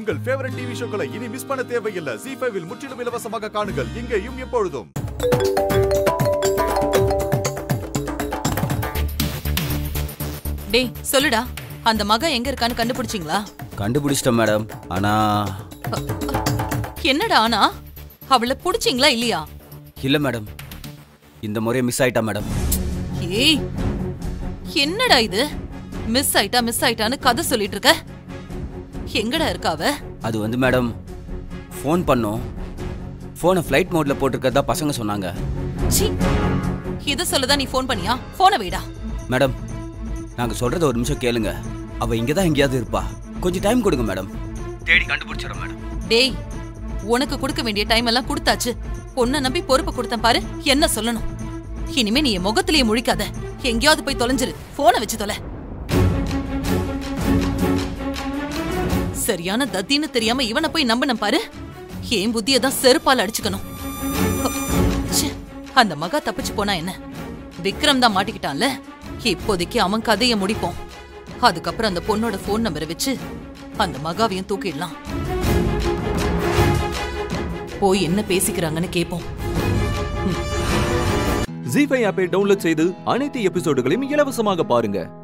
உங்கள் favourite TV ஷோக்களை இனி miss பண்ண தேவையில்லை ஜி ஃபைவில் முற்றிலும் இலவசமாக காணுங்கள் இங்கேயும் எப்பொழுதும் டேய் சொல்லுடா அந்த மக எங்க இருக்கான்னு கண்டுபிடிச்சிங்களா கண்டுபிடிச்சிட்டேன் மேடம் ஆனா என்னடா ஆனா அவளை புடிச்சிங்களா இல்லையா இல்ல மேடம் இந்த முறை மிஸ் ஆயிட்டா மேடம் ஏய் என்னடா இது மிஸ் ஆயிட்டா மிஸ் ஆயிட்டான்னு கதை சொல்லிட்டு இருக்க எங்கடா இருக்கா அவ அது வந்து மேடம் ஃபோன் பண்ணோம் ஃபோனை ஃப்ளைட் மோட்ல போட்டிருக்கதா பசங்க சொன்னாங்க சீ இத சொல்லதான் நீ ஃபோன் பண்ணியா போனை வைடா மேடம் நாங்க சொல்றத ஒரு நிமிஷம் கேளுங்க அவ இங்க தான் எங்கேயாவது இருப்பா கொஞ்சம் டைம் கொடுங்க மேடம் தேடி கண்டுபிடிச்சிடறோம் மேடம் டேய் உனக்கு கொடுக்க வேண்டிய டைம் எல்லாம் கொடுத்தாச்சு பொண்ணை நம்பி பொறுப்பு கொடுத்தேன் பாரு என்ன சொல்லணும் இனிமே நீ என் முகத்திலேயே முழிக்காத எங்கேயாவது போய் தொலைஞ்சிரு போனை வச்சு தொலை சரியான தத்தின்னு தெரியாம இவனை போய் நம்பினேன் பாரு என் புத்தியை தான் செருப்பால் அடிச்சுக்கணும் ச்சே, அந்த மகா தப்பிச்சு போனா என்ன விக்ரம் தான் மாட்டிக்கிட்டான்ல இப்போதைக்கு அவன் கதையை முடிப்போம் அதுக்கப்புறம் அந்த பொண்ணோட ஃபோன் நம்பரை வச்சு அந்த மகாவையும் தூக்கிடலாம் போய் என்ன பேசிக்கிறாங்கன்னு கேட்போம் ஜி ஃபைவ் ஆப்பை டவுன்லோட் செய்து அனைத்து எபிசோடுகளையும் இலவசமாக பாருங்க